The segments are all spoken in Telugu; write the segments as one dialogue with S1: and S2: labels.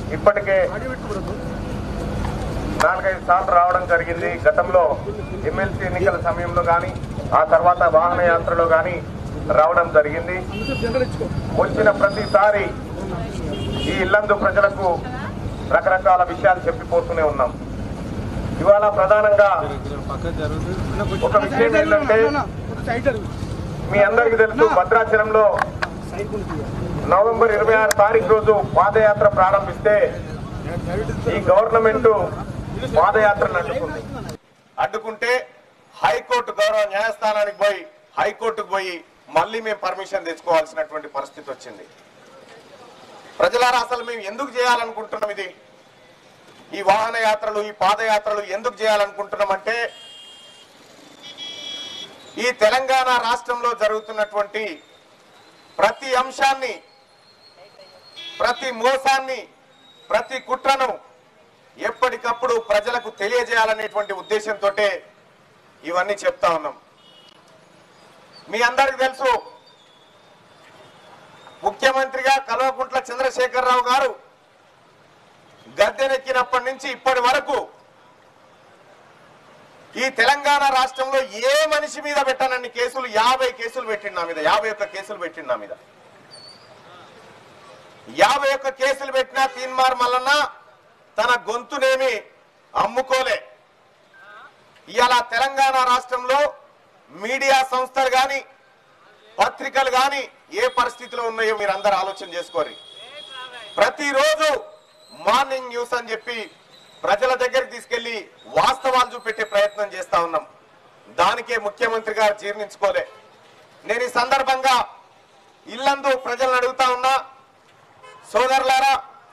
S1: ఇప్పటికే నాలుగైదు సార్లు రావడం జరిగింది గతంలో ఎమ్మెల్సీ ఎన్నికల సమయంలో కానీ ఆ తర్వాత వాహన యాత్రలో కానీ రావడం జరిగింది వచ్చిన ప్రతిసారి ఈ ఇల్లందు ప్రజలకు రకరకాల విషయాలు చెప్పిపోతూనే ఉన్నాం ఇవాళ ప్రధానంగా ఒక విషయం ఏంటంటే మీ అందరికీ తెలుసు భద్రాచలంలో నవంబర్ ఇరవై ఆరు తారీఖు రోజు పాదయాత్ర ప్రారంభిస్తే ఈ గవర్నమెంట్ పాదయాత్రను అడ్డుకుంది అడ్డుకుంటే హైకోర్టు గౌరవ న్యాయస్థానానికి పోయి హైకోర్టుకు పోయి మళ్ళీ మేము పర్మిషన్ తెచ్చుకోవాల్సినటువంటి పరిస్థితి వచ్చింది ప్రజలారా అసలు మేము ఎందుకు చేయాలనుకుంటున్నాం ఇది ఈ వాహన యాత్రలు ఈ పాదయాత్రలు ఎందుకు చేయాలనుకుంటున్నామంటే ఈ తెలంగాణ రాష్ట్రంలో జరుగుతున్నటువంటి ప్రతి అంశాన్ని ప్రతి మోసాన్ని ప్రతి కుట్రను ఎప్పటికప్పుడు ప్రజలకు తెలియజేయాలనేటువంటి ఉద్దేశంతో ఇవన్నీ చెప్తా ఉన్నాం మీ అందరికి తెలుసు ముఖ్యమంత్రిగా కల్వకుంట్ల చంద్రశేఖరరావు గారు గద్దెనెక్కినప్పటి నుంచి ఇప్పటి వరకు ఈ తెలంగాణ రాష్ట్రంలో ఏ మనిషి మీద పెట్టనన్ని కేసులు యాభై కేసులు పెట్టిండు నా మీద యాభై ఒక్క కేసులు పెట్టిండు నా మీద యాభై ఒక్క కేసులు పెట్టినా తీన్మార్ మల్లన్న తన గొంతునేమి అమ్ముకోలే ఇవాళ తెలంగాణ రాష్ట్రంలో మీడియా సంస్థలు గాని పత్రికలు గాని ఏ పరిస్థితిలో ఉన్నాయో మీరు అందరు ఆలోచన చేసుకోరి ప్రతిరోజు మార్నింగ్ న్యూస్ అని చెప్పి ప్రజల దగ్గరికి తీసుకెళ్లి వాస్తవాలు చూపెట్టే ప్రయత్నం చేస్తా ఉన్నాం దానికే ముఖ్యమంత్రి గారు జీర్ణించుకోలే నేను ఈ సందర్భంగా ఇల్లందు ప్రజలను అడుగుతా ఉన్నా సోదరులారా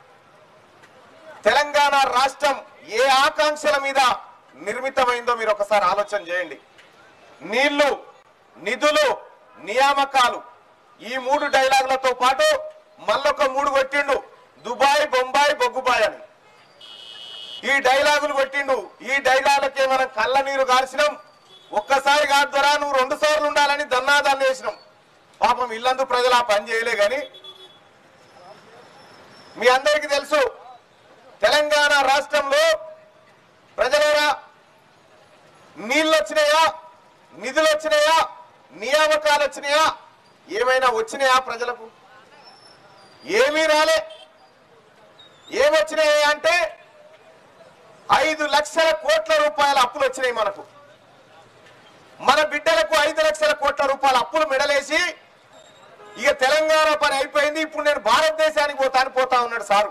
S1: తెలంగాణ రాష్ట్రం ఏ ఆకాంక్షల మీద నిర్మితమైందో మీరు ఒకసారి ఆలోచన చేయండి నీళ్లు నిధులు నియామకాలు ఈ మూడు డైలాగులతో పాటు మళ్ళొక మూడు కొట్టిండు దుబాయ్ బొంబాయి బొగ్గుబాయ్ అని ఈ డైలాగులు కొట్టిండు ఈ డైలాగులకే మనం కళ్ళ నీరు గార్చినాం ఒక్కసారి కాదు ద్వారా నువ్వు రెండు సార్లు ఉండాలని దన్నాదాన్ని వేసినాం పాపం ఇల్లందు ప్రజలు ఆ పని చేయలే గాని మీ అందరికీ తెలుసు తెలంగాణ రాష్ట్రంలో ప్రజలారా నీళ్ళు వచ్చినాయా నిధులు వచ్చినాయా నియామకాలు వచ్చినాయా ఏమైనా వచ్చినాయా ప్రజలకు ఏమీ రాలే ఏమొచ్చినాయి అంటే ఐదు లక్షల కోట్ల రూపాయల అప్పులు వచ్చినాయి మనకు మన బిడ్డలకు ఐదు లక్షల కోట్ల రూపాయల అప్పులు మెడలేసి ఇక తెలంగాణ పని అయిపోయింది ఇప్పుడు నేను భారతదేశానికి పోతాను పోతా ఉన్నాడు సారు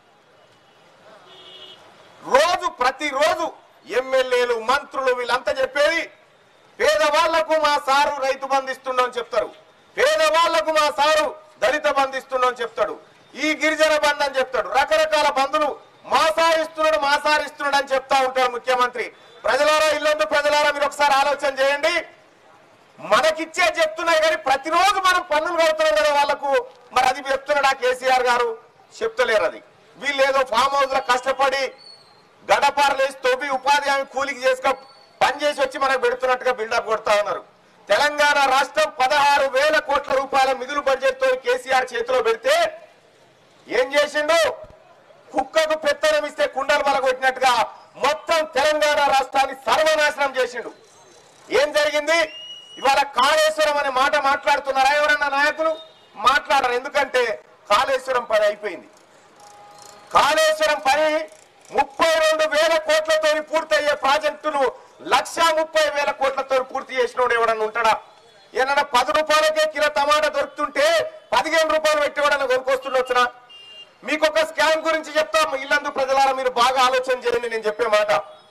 S1: రోజు ప్రతిరోజు ఎమ్మెల్యేలు మంత్రులు వీళ్ళంతా చెప్పేది పేదవాళ్లకు మా సారు రైతు బంధిస్తున్నాం చెప్తారు పేదవాళ్లకు మా సారు దళిత బంధిస్తున్నాం చెప్తాడు ఈ గిరిజన బంధు అని చెప్తాడు రకరకాల బంధులు మా సారు ఇస్తున్నాడు మా సారు ఇస్తున్నాడు అని చెప్తా ఉంటాడు ముఖ్యమంత్రి ప్రజలారా ఇల్లందు ప్రజలారా మీరు ఒకసారి ఆలోచన చేయండి మనకిచ్చే చెప్తున్నాయి కానీ ప్రతిరోజు మనం పన్నులు కడుతున్నాం కదా వాళ్ళకు మరి అది చెప్తున్నాడు ఆ కేసీఆర్ గారు చెప్తలేరు అది వీళ్ళు ఏదో ఫామ్ హౌస్ లో కష్టపడి గడపారలు వేసి తోపి ఉపాధి హామీ కూలికి చేసుక పని చేసి వచ్చి మనకు పెడుతున్నట్టుగా బిల్డప్ కొడతా ఉన్నారు తెలంగాణ రాష్ట్రం పదహారు వేల కోట్ల రూపాయల మిగులు బడ్జెట్ తో కేసీఆర్ చేతిలో పెడితే ఏం చేసిండు కుక్కకు పెత్తనం ఇస్తే కుండలు బలగొట్టినట్టుగా మొత్తం తెలంగాణ రాష్ట్రాన్ని సర్వనాశనం చేసిండు ఏం జరిగింది ఇవాళ కాళేశ్వరం అనే మాట మాట్లాడుతున్నారా ఎవరన్నా నాయకులు మాట్లాడరు ఎందుకంటే కాళేశ్వరం పని అయిపోయింది కాళేశ్వరం పని ముప్పై రెండు వేల కోట్లతో పూర్తయ్యే ప్రాజెక్టును లక్ష ముప్పై వేల కోట్లతో పూర్తి చేసినోడు ఎవడన్నా ఉంటాడా ఏమన్నా పది రూపాయలకే కిలో టమాటా దొరుకుతుంటే పదిహేను రూపాయలు పెట్టి ఎవడన్నా కొనుక్కొస్తుండొచ్చునా మీకు ఒక స్కామ్ గురించి చెప్తాం ఇల్లందు ప్రజలారా మీరు బాగా ఆలోచన చేయండి నేను చెప్పే మాట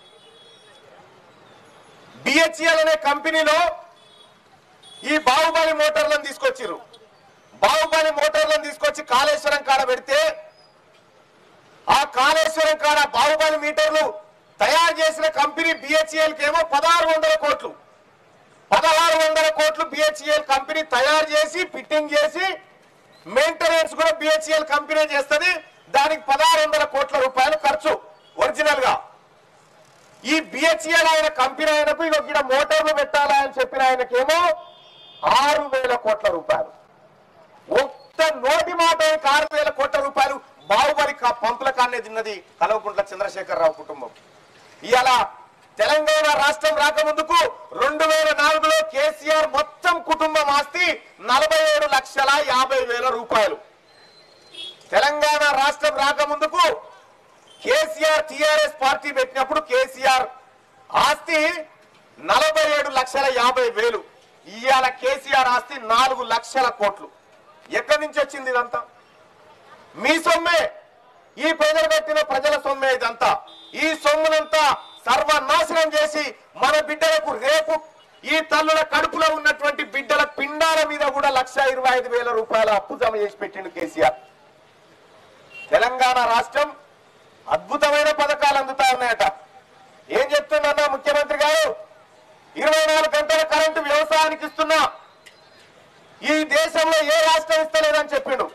S1: బిహెచ్ఎల్ అనే కంపెనీలో ఈ బాహుబలి మోటార్లను తీసుకొచ్చిర్రు బాహుబలి మోటార్లను తీసుకొచ్చి కాళేశ్వరం కాడ పెడితే ఆ కాళేశ్వరం కాడ బాహుబలి మీటర్లు తయారు చేసిన కంపెనీ బిహెచ్ఎల్ ఏమో పదహారు వందల కోట్లు పదహారు వందల కోట్లు బిహెచ్ఎల్ కంపెనీ తయారు చేసి ఫిట్టింగ్ చేసి మెయింటెనెన్స్ కూడా బిహెచ్ఎల్ కంపెనీ చేస్తుంది దానికి పదహారు వందల కోట్ల రూపాయలు ఖర్చు ఒరిజినల్ గా ఈ బిహెచ్ఎల్ ఆయన కంపెనీ ఆయనకు ఇక ఇక్కడ మోటార్లు పెట్టాలా అని చెప్పిన ఆయనకేమో ఆరు వేల కోట్ల రూపాయలు ఒక్క నోటి మాట ఆయనకు ఆరు వేల కోట్ల రూపాయలు బాహుబలి కా- పంపుల కాన్నే తిన్నది కల్వకుంట్ల చంద్రశేఖరరావు కుటుంబం ఇవాళ తెలంగాణ రాష్ట్రం రాకముందుకు రెండు వేల నాలుగులో కేసీఆర్ మొత్తం కుటుంబం ఆస్తి నలభై ఏడు లక్షల యాభై వేల రూపాయలు తెలంగాణ రాష్ట్రం రాకముందుకు కేసీఆర్ టిఆర్ఎస్ పార్టీ పెట్టినప్పుడు కేసీఆర్ ఆస్తి నలభై ఏడు లక్షల యాభై వేలు ఇవాళ కేసీఆర్ ఆస్తి నాలుగు లక్షల కోట్లు ఎక్కడి నుంచి వచ్చింది ఇదంతా మీ సొమ్మే ఈ ప్రజలు పెట్టిన ప్రజల సొమ్మే ఇదంతా ఈ సొమ్మునంతా సర్వనాశనం చేసి మన బిడ్డలకు రేపు ఈ తల్లుల కడుపులో ఉన్నటువంటి బిడ్డల పిండాల మీద కూడా లక్ష ఇరవై ఐదు వేల రూపాయల అప్పు జమ చేసి పెట్టిండు కేసీఆర్ తెలంగాణ రాష్ట్రం అద్భుతమైన పథకాలు అందుతా ఉన్నాయట ఏం చెప్తున్నా ముఖ్యమంత్రి గారు ఇరవై నాలుగు గంటల కరెంటు వ్యవసాయానికి ఇస్తున్నా ఈ దేశంలో ఏ రాష్ట్రం ఇస్తలేదని చెప్పిండు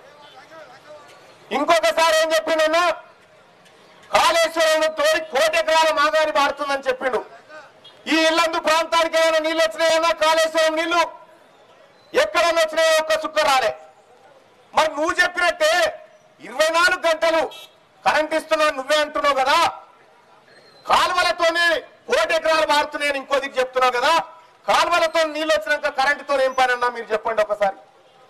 S1: ఇంకొకసారి ఏం చెప్పిండన్నా కాళేశ్వరం తోడి కోటి ఎకరాల మాగాని మారుతుందని చెప్పిండు ఈ ఇల్లందు ప్రాంతానికి ఏమైనా నీళ్ళు వచ్చినాయన్నా కాళేశ్వరం నీళ్లు ఎక్కడన్నా వచ్చినాయో ఒక్క సుక్క రాలే మరి నువ్వు చెప్పినట్టే ఇరవై నాలుగు గంటలు కరెంట్ ఇస్తున్నా నువ్వే అంటున్నావు కదా కాలువలతోనే కోటి ఎకరాలు మారుతున్నాయని ఇంకో దిక్కు చెప్తున్నావు కదా కాలువలతో నీళ్ళు వచ్చినాక కరెంటుతో ఏం పని అన్నా మీరు చెప్పండి ఒకసారి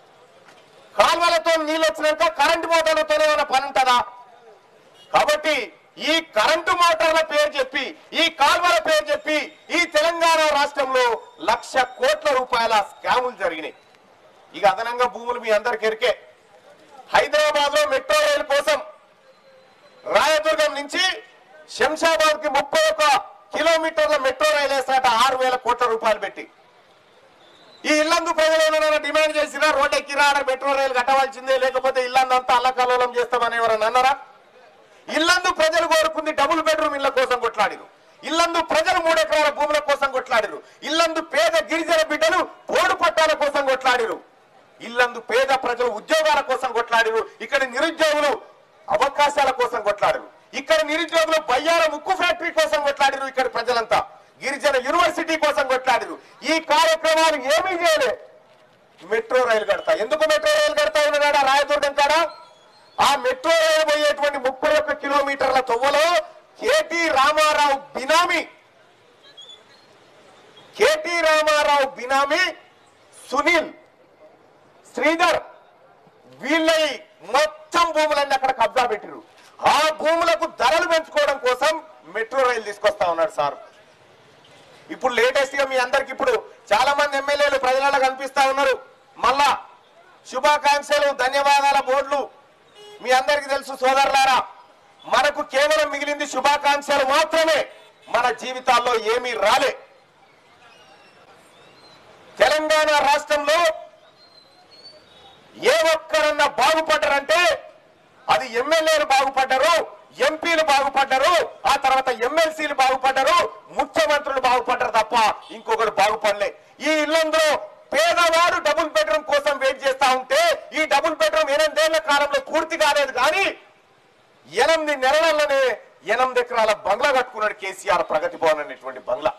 S1: కాలువలతో నీళ్ళు వచ్చినాక కరెంటు మోటార్లతో ఏమైనా పని ఉంటుందా కాబట్టి ఈ కరెంటు మోటార్ల పేరు చెప్పి ఈ కాల్వల పేరు చెప్పి ఈ తెలంగాణ రాష్ట్రంలో లక్ష కోట్ల రూపాయల స్కాములు జరిగినాయి ఇక అదనంగా భూములు మీ అందరికి ఎరికే హైదరాబాద్ లో మెట్రో రైలు కోసం రాయదుర్గం నుంచి శంషాబాద్ కి ముప్పై ఒక కిలోమీటర్ల మెట్రో రైలు వేస్తాట ఆరు వేల కోట్ల రూపాయలు పెట్టి ఈ ఇల్లందు ప్రజలు ఏమైనా డిమాండ్ చేసినా రోడ్ ఎక్కి రాడ మెట్రో రైలు కట్టవలసిందే లేకపోతే ఇల్లందంతా అల్లకల్లోలం చేస్తామని ఎవరన్నా అన్నారా ఇల్లందు ప్రజలు కోరుకుంది డబుల్ బెడ్రూమ్ ఇళ్ల కోసం కొట్లాడిరు ఇల్లందు ప్రజలు మూడెకరాల భూముల కోసం కొట్లాడిరు ఇల్లందు పేద గిరిజన బిడ్డలు పోడు పట్టాల కోసం కొట్లాడిరు ఇల్లందు పేద ప్రజలు ఉద్యోగాల కోసం కొట్లాడిరు ఇక్కడ నిరుద్యోగులు అవకాశాల కోసం కొట్లాడిరు ఇక్కడ నిరుద్యోగులు బయ్యార ముక్కు ఫ్యాక్టరీ కోసం కొట్లాడిరు ఇక్కడ ప్రజలంతా గిరిజన యూనివర్సిటీ కోసం కొట్లాడిరు ఈ కార్యక్రమాలు ఏమీ చేయలే మెట్రో రైలు కడతా ఎందుకు మెట్రో రైలు కడతా ఉన్నాడా రాయదుర్గం కాడా ఆ మెట్రో రైలు పోయేటువంటి ముప్పై ఒక్క కిలోమీటర్ల తొవ్వలో కేటీ రామారావు బినామీ కేటీ రామారావు బినామీ సునీల్ శ్రీధర్ వీళ్ళని మొత్తం భూములన్నీ అక్కడ కబ్జా పెట్టిరు ఆ భూములకు ధరలు పెంచుకోవడం కోసం మెట్రో రైలు తీసుకొస్తా ఉన్నాడు సార్ ఇప్పుడు లేటెస్ట్ గా మీ అందరికి ఇప్పుడు చాలా మంది ఎమ్మెల్యేలు ప్రజలలో కనిపిస్తా ఉన్నారు మళ్ళా శుభాకాంక్షలు ధన్యవాదాల బోర్డులు మీ అందరికి తెలుసు సోదరులారా మనకు కేవలం మిగిలింది శుభాకాంక్షలు మాత్రమే మన జీవితాల్లో ఏమీ రాలే తెలంగాణ రాష్ట్రంలో ఏ ఒక్కరన్నా బాగుపడ్డారంటే అది ఎమ్మెల్యేలు బాగుపడ్డారు ఎంపీలు బాగుపడ్డారు ఆ తర్వాత ఎమ్మెల్సీలు బాగుపడ్డారు ముఖ్యమంత్రులు బాగుపడ్డారు తప్ప ఇంకొకరు బాగుపడలే ఈ ఇల్లందులో పేదవాడు డబుల్ బెడ్రూమ్ కోసం వెయిట్ చేస్తా ఉంటే ఈ డబుల్ బెడ్రూమ్ ఎనిమిదేళ్ల కాలంలో పూర్తి కాలేదు కానీ ఎనిమిది నెలలలోనే ఎనిమిది ఎకరాల బంగ్లా కట్టుకున్నాడు కేసీఆర్ ప్రగతి భవన్ అనేటువంటి బంగ్లా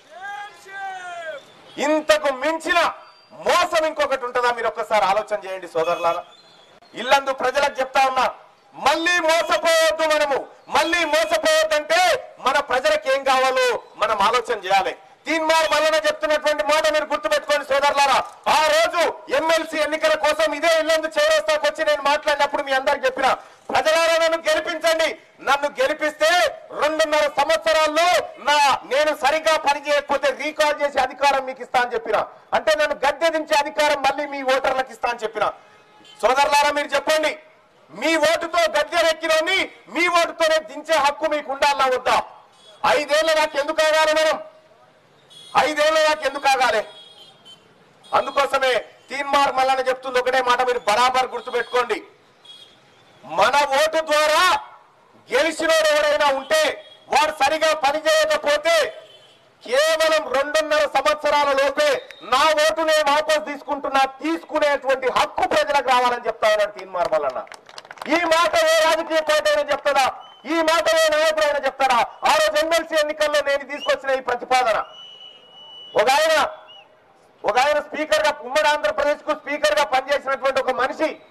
S1: ఇంతకు మించిన మోసం ఇంకొకటి ఉంటుందా మీరు ఒక్కసారి ఆలోచన చేయండి సోదరులారా ఇల్లందు ప్రజలకు చెప్తా ఉన్నా మళ్ళీ మోసపోవద్దు మనము మళ్ళీ మోసపోవద్దంటే మన ప్రజలకు ఏం కావాలో మనం ఆలోచన చేయాలి తీన్మార్ మల్లన చెప్తున్నటువంటి మాట మీరు గుర్తుపెట్టుకోండి సోదరులారా ఆ రోజు ఎమ్మెల్సీ ఎన్నికల కోసం ఇదే ఇల్లందు చేరస్తాకు వచ్చి నేను మాట్లాడినప్పుడు మీ అందరికి చెప్పిన ప్రజలారా నన్ను గెలిపించండి నన్ను గెలిపిస్తే రెండున్నర సంవత్సరాల్లో నా నేను సరిగ్గా పని చేయకపోతే రీకాల్ చేసి అధికారం మీకు ఇస్తా అని చెప్పిన అంటే నన్ను గద్దె దించే అధికారం మళ్ళీ మీ ఓటర్లకు ఇస్తా అని చెప్పిన సోదరులారా మీరు చెప్పండి మీ ఓటుతో గద్దెనెక్కినోని మీ ఓటుతోనే దించే హక్కు మీకు ఉండాలా వద్దా ఐదేళ్ళు నాకు ఎందుకు ఆగాలి మనం ఐదేళ్ళు నాకు ఎందుకు ఆగాలి అందుకోసమే తీన్మార్ మల్లన్న చెప్తుంది ఒకటే మాట మీరు బరాబర్ గుర్తుపెట్టుకోండి మన ఓటు ద్వారా గెలిచినోడు ఎవరైనా ఉంటే వాడు సరిగా పని చేయకపోతే కేవలం రెండున్నర సంవత్సరాల లోపే నా ఓటు నేను వాపస్ తీసుకుంటున్నా తీసుకునేటువంటి హక్కు ప్రజలకు రావాలని చెప్తా ఉన్నాడు తీన్మార్ మల్లన్న ఈ మాట ఏ రాజకీయ పార్టీ అయినా చెప్తాడా ఈ మాట ఏ నాయకుడు అయినా చెప్తాడా ఆ రోజు ఎమ్మెల్సీ ఎన్నికల్లో నేను తీసుకొచ్చిన ఈ ప్రతిపాదన ఒక ఆయన ఒక ఆయన స్పీకర్ గా ఉమ్మడి ఆంధ్రప్రదేశ్ కు స్పీకర్ గా పనిచేసినటువంటి ఒక మనిషి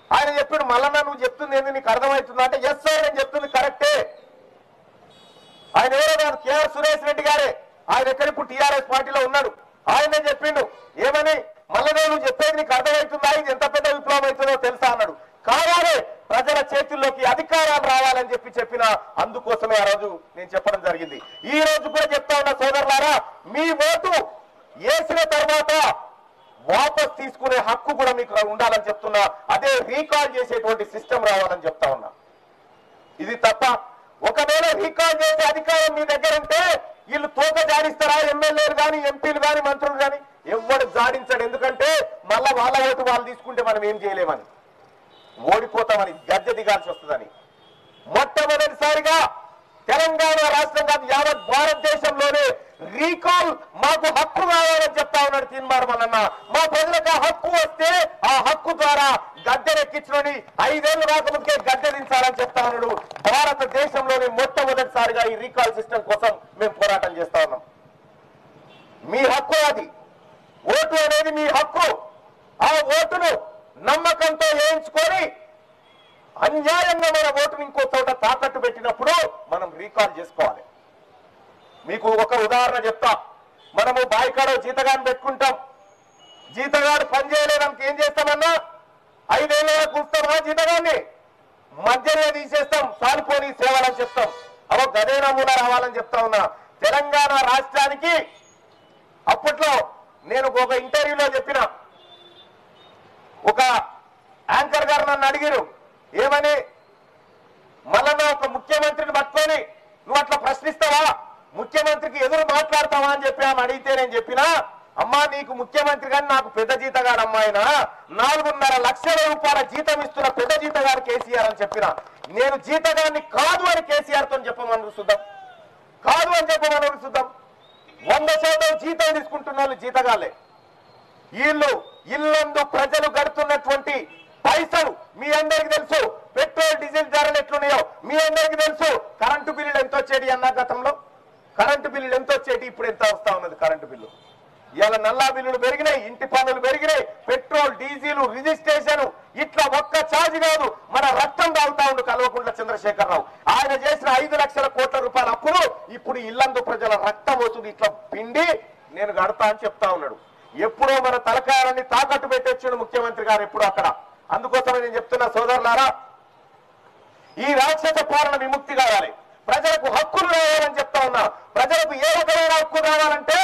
S1: ఆయన చెప్పాడు మల్లన్న నువ్వు చెప్తుంది ఏంది నీకు అర్థమవుతుందా అంటే ఎస్ సార్ నేను చెప్తుంది కరెక్టే ఆయన ఎవరో కాదు కేఆర్ సురేష్ రెడ్డి గారే ఆయన ఎక్కడ ఇప్పుడు టీఆర్ఎస్ పార్టీలో ఉన్నాడు ఆయనే చెప్పిండు ఏమని మల్లనే నువ్వు చెప్పేది నీకు అర్థమవుతుందా ఇది ఎంత పెద్ద విప్లవం అవుతుందో తెలుసా అన్నాడు కావాలే ప్రజల చేతుల్లోకి అధికారాలు రావాలని చెప్పి చెప్పిన అందుకోసమే ఆ రోజు నేను చెప్పడం జరిగింది ఈ రోజు కూడా చెప్తా ఉన్నా సోదరులారా మీ ఓటు వేసిన తర్వాత వాపస్ తీసుకునే హక్కు కూడా మీకు ఉండాలని చెప్తున్నా అదే రీకాల్ చేసేటువంటి సిస్టమ్ రావాలని చెప్తా ఉన్నా ఇది తప్ప ఒకవేళ రీకాల్ చేసే అధికారం మీ దగ్గర ఉంటే వీళ్ళు తోక జాడిస్తారా ఎమ్మెల్యేలు కానీ ఎంపీలు కానీ మంత్రులు కానీ ఎవ్వడు జాడించడు ఎందుకంటే మళ్ళా వాళ్ళ ఓటు వాళ్ళు తీసుకుంటే మనం ఏం చేయలేమని ఓడిపోతామని గద్దె దిగాల్సి వస్తుందని మొట్టమొదటిసారిగా తెలంగాణ రాష్ట్రం కాదు యావత్ భారతదేశంలోనే రీకాల్ మాకు హక్కు కావాలని చెప్తా ఉన్నాడు తీన్మారమల్లన్న మా ప్రజలకు ఆ హక్కు వస్తే ఆ హక్కు ద్వారా గద్దెనెక్కించుకొని ఐదేళ్లు రాకముందుకే గద్దె దించాలని చెప్తా ఉన్నాడు భారతదేశంలోనే మొట్టమొదటిసారిగా ఈ రీకాల్ సిస్టమ్ కోసం మేము పోరాటం చేస్తా ఉన్నాం మీ హక్కు అది ఓటు అనేది మీ హక్కు ఆ ఓటును నమ్మకంతో వేయించుకొని అన్యాయంగా మన ఓటుని ఇంకో చోట తాకట్టు పెట్టినప్పుడు మనం రీకాల్ చేసుకోవాలి మీకు ఒక ఉదాహరణ చెప్తా మనము బాయికాడ జీతగాన్ని పెట్టుకుంటాం జీతగాడు పని చేయలేదానికి ఏం చేస్తామన్నా ఐదేళ్ళ కూస్తామా జీతగాన్ని మధ్యలో తీసేస్తాం సాలిపోని సేవలని చెప్తాం అవో గదే నమూనా రావాలని చెప్తా ఉన్నా తెలంగాణ రాష్ట్రానికి అప్పట్లో నేను ఒక ఇంటర్వ్యూలో చెప్పిన ఒక యాంకర్ గారు నన్ను అడిగారు ఏమని మళ్ళా ఒక ముఖ్యమంత్రిని పట్టుకొని నువ్వు అట్లా ప్రశ్నిస్తావా ముఖ్యమంత్రికి ఎదురు మాట్లాడతావా అని చెప్పి ఆమె అడిగితే నేను చెప్పినా అమ్మా నీకు ముఖ్యమంత్రి కానీ నాకు పెద్ద జీతగాడు అమ్మాయినా నాలుగున్నర లక్షల రూపాయల జీతం ఇస్తున్న పెద్ద జీతగాడు కేసీఆర్ అని చెప్పిన నేను జీతగాడిని కాదు అని కేసీఆర్ తో చెప్పమని చూద్దాం కాదు అని చెప్పమని చూద్దాం వంద శాతం జీతం తీసుకుంటున్న వాళ్ళు జీతగాలే వీళ్ళు ఇల్లందు ప్రజలు గడుతున్నటువంటి పైసలు మీ అందరికి తెలుసు పెట్రోల్ డీజిల్ ధరలు ఎట్లున్నాయో మీ అందరికి తెలుసు కరెంటు బిల్లులు ఎంత వచ్చేటి అన్న గతంలో కరెంటు బిల్లులు ఎంత వచ్చేటి ఇప్పుడు ఎంత వస్తా ఉన్నది కరెంటు బిల్లు ఇవాళ నల్లా బిల్లులు పెరిగినాయి ఇంటి పన్నులు పెరిగినాయి పెట్రోల్ డీజిల్ రిజిస్ట్రేషన్ ఇట్లా ఒక్క ఛార్జ్ కాదు మన రక్తం తాగుతా ఉండు కల్వకుంట్ల చంద్రశేఖరరావు ఆయన చేసిన ఐదు లక్షల కోట్ల రూపాయల అప్పులు ఇప్పుడు ఇల్లందు ప్రజల రక్తం అవుతుంది ఇట్లా పిండి నేను కడతా అని చెప్తా ఉన్నాడు ఎప్పుడో మన తలకాయాలని తాకట్టు పెట్టొచ్చాడు ముఖ్యమంత్రి గారు ఎప్పుడు అక్కడ అందుకోసమే నేను చెప్తున్నా సోదరులారా ఈ రాక్షస పాలన విముక్తి కావాలి ప్రజలకు హక్కులు రావాలని చెప్తా ఉన్నా ప్రజలకు ఏ రకమైన హక్కు రావాలంటే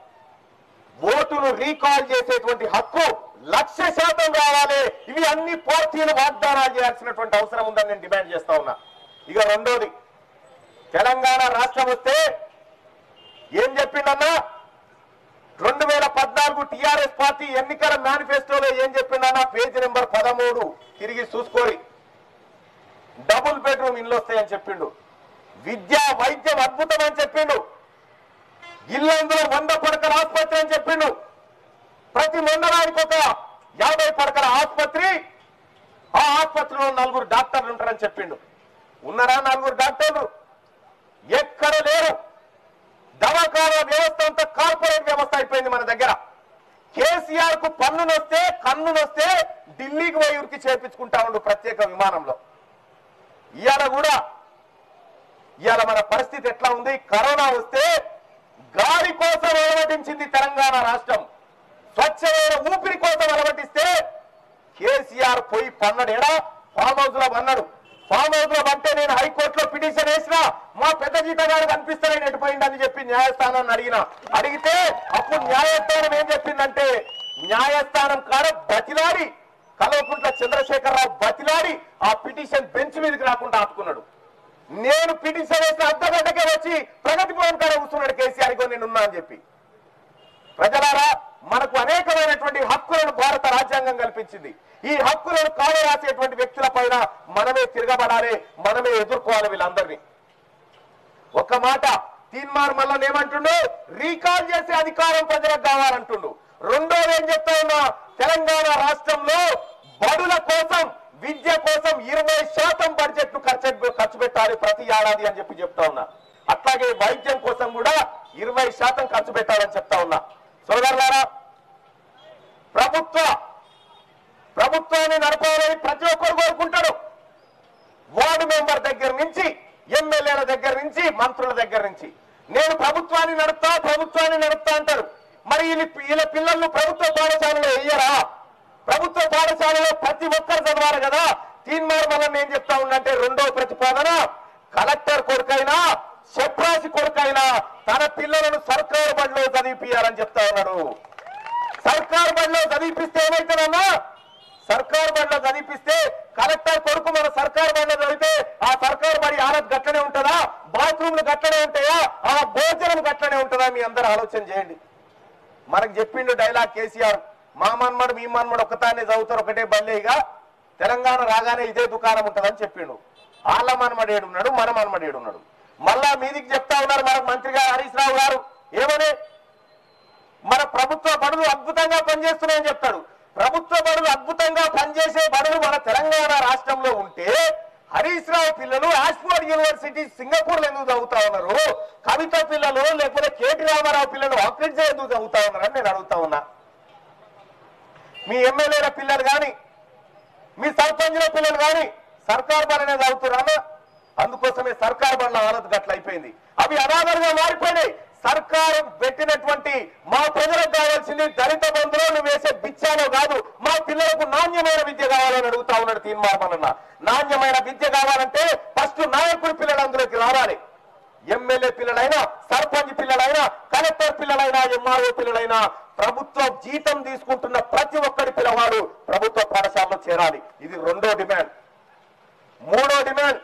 S1: ఓటును రీకాల్ చేసేటువంటి హక్కు లక్ష శాతం రావాలి ఇవి అన్ని పార్టీలు వాగ్దానాలు చేయాల్సినటువంటి అవసరం ఉందని నేను డిమాండ్ చేస్తా ఉన్నా ఇక రెండోది తెలంగాణ రాష్ట్రం వస్తే ఏం చెప్పిందన్నా రెండు వేల పద్నాలుగు టిఆర్ఎస్ పార్టీ ఎన్నికల మేనిఫెస్టోలో ఏం చెప్పిందన్నా పేజీ నెంబర్ పదమూడు తిరిగి చూసుకోరి డబుల్ బెడ్రూమ్ ఇల్లు వస్తాయని చెప్పిండు విద్య వైద్యం అద్భుతం అని చెప్పిండు ఇల్లందులో వంద పడకల ఆసుపత్రి అని చెప్పిండు ప్రతి మండలానికి ఒక యాభై పడకల ఆసుపత్రి ఆ ఆసుపత్రిలో నలుగురు డాక్టర్లు ఉంటారని చెప్పిండు ఉన్నారా నలుగురు డాక్టర్లు ఎక్కడ లేరు దవాఖానా వ్యవస్థ అంతా కార్పొరేట్ వ్యవస్థ అయిపోయింది మన దగ్గర కేసీఆర్ కు పన్నునొస్తే కన్నునొస్తే ఢిల్లీకి పోయి ఉరికి చేర్పించుకుంటా ఉండు ప్రత్యేక విమానంలో ఇవాళ కూడా ఇవాళ మన పరిస్థితి ఎట్లా ఉంది కరోనా వస్తే గాలి కోసం అలవటించింది తెలంగాణ రాష్ట్రం స్వచ్ఛమైన ఊపిరి కోసం అలవటిస్తే కేసీఆర్ పోయి పన్నడేడా ఫామ్ హౌస్ లో పన్నాడు ఫామ్ హౌస్ లో పట్టే నేను హైకోర్టులో పిటిషన్ వేసిన మా పెద్ద జీతగాడు కనిపిస్తారని ఎటుపోయిందని చెప్పి న్యాయస్థానాన్ని అడిగిన అడిగితే అప్పుడు న్యాయస్థానం ఏం చెప్పిందంటే న్యాయస్థానం కాడ బతిలాడి కల్వకుంట్ల చంద్రశేఖరరావు బతిలాడి ఆ పిటిషన్ బెంచ్ మీదకి రాకుండా ఆపుకున్నాడు నేను పిటిషన్ వేసిన అర్ధ గంటకే వచ్చి ప్రగతి భవన్ కాడ కూర్చున్నాడు కేసీఆర్ ఇగో నేను ఉన్నా అని చెప్పి ప్రజలారా మనకు అనేకమైనటువంటి హక్కులను భారత రాజ్యాంగం కల్పించింది ఈ హక్కులను కాలరాసేటువంటి వ్యక్తుల పైన మనమే తిరగబడాలి మనమే ఎదుర్కోవాలి వీళ్ళందరినీ ఒక మాట తీన్మార్ మళ్ళా ఏమంటుండు రీకాల్ చేసే అధికారం ప్రజలకు కావాలంటుండు రెండోది ఏం చెప్తా ఉన్నా తెలంగాణ రాష్ట్రంలో బడుల కోసం విద్య కోసం ఇరవై శాతం బడ్జెట్ ను ఖర్చు ఖర్చు పెట్టాలి ప్రతి ఏడాది అని చెప్పి చెప్తా ఉన్నా అట్లాగే వైద్యం కోసం కూడా ఇరవై శాతం ఖర్చు పెట్టాలని చెప్తా ఉన్నా సోదరులారా ప్రభుత్వ ప్రభుత్వాన్ని నడపాలని ప్రతి ఒక్కరు కోరుకుంటాడు వార్డు మెంబర్ దగ్గర నుంచి ఎమ్మెల్యేల దగ్గర నుంచి మంత్రుల దగ్గర నుంచి నేను ప్రభుత్వాన్ని నడుపుతా ప్రభుత్వాన్ని నడుపుతా అంటారు మరి వీళ్ళ వీళ్ళ పిల్లలను ప్రభుత్వ పాఠశాలలో వెయ్యరా ప్రభుత్వ పాఠశాలలో ప్రతి ఒక్కరు చదవాలి కదా తీన్మార్ వల్ల నేను చెప్తా ఉన్నంటే రెండో ప్రతిపాదన కలెక్టర్ కొడుకైనా చెప్రాసి కొడుకైనా తన పిల్లలను సర్కారు బడిలో చదివిపియాలని చెప్తా ఉన్నాడు సర్కారు బడిలో చదివిపిస్తే ఏమైతుందన్నా సర్కారు బడిలో చదివిపిస్తే కలెక్టర్ కొడుకు మన సర్కారు బడిలో చదివితే ఆ సర్కారు బడి ఆనత్ గట్లనే ఉంటుందా బాత్రూమ్లు గట్లనే ఉంటాయా ఆ భోజనం గట్లనే ఉంటుందా మీ అందరూ ఆలోచన చేయండి మనకు చెప్పిండు డైలాగ్ కేసీఆర్ మా మన్మడు మీ మన్మడు ఒకతానే చదువుతారు ఒకటే బల్లేగా తెలంగాణ రాగానే ఇదే దుకాణం ఉంటుందని చెప్పిండు వాళ్ళ మన్మడు ఏడున్నాడు మన మన్మడు ఏడున్నాడు మళ్ళా మీదికి చెప్తా ఉన్నారు మన మంత్రి గారు హరీష్ రావు గారు ఏమని మన ప్రభుత్వ బడులు అద్భుతంగా పనిచేస్తున్నాయని చెప్తాడు ప్రభుత్వ బడులు అద్భుతంగా పనిచేసే బడులు మన తెలంగాణ రాష్ట్రంలో ఉంటే హరీష్ రావు పిల్లలు ఆక్స్ఫర్డ్ యూనివర్సిటీ సింగపూర్ లో ఎందుకు చదువుతా ఉన్నారు కవిత పిల్లలు లేకపోతే కేటీ రామారావు పిల్లలు ఆక్రిడ్జ్ ఎందుకు చదువుతా ఉన్నారని నేను అడుగుతా ఉన్నా మీ ఎమ్మెల్యేల పిల్లలు కానీ మీ సర్పంచ్ల పిల్లలు కానీ సర్కార్ బలనే చదువుతున్నారా అందుకోసమే సర్కార్ బల్ల హాలత్ గట్ల అయిపోయింది అవి అనాథలుగా మారిపోయినాయి సర్కారు పెట్టినటువంటి మా ప్రజలకు కావాల్సింది దళిత బంధులో నువ్వు వేసే బిచ్చాలో కాదు మా పిల్లలకు నాణ్యమైన విద్య కావాలని అడుగుతా ఉన్నాడు తీర్మానమన్న నాణ్యమైన విద్య కావాలంటే ఫస్ట్ నాయకుడి పిల్లలు అందులోకి రావాలి ఎమ్మెల్యే పిల్లలైనా సర్పంచ్ పిల్లలైనా కలెక్టర్ పిల్లలైనా ఎంఆర్ఓ పిల్లలైనా ప్రభుత్వ జీతం తీసుకుంటున్న ప్రతి ఒక్కడి పిల్లవాడు ప్రభుత్వ పాఠశాలలో చేరాలి ఇది రెండో డిమాండ్ మూడో డిమాండ్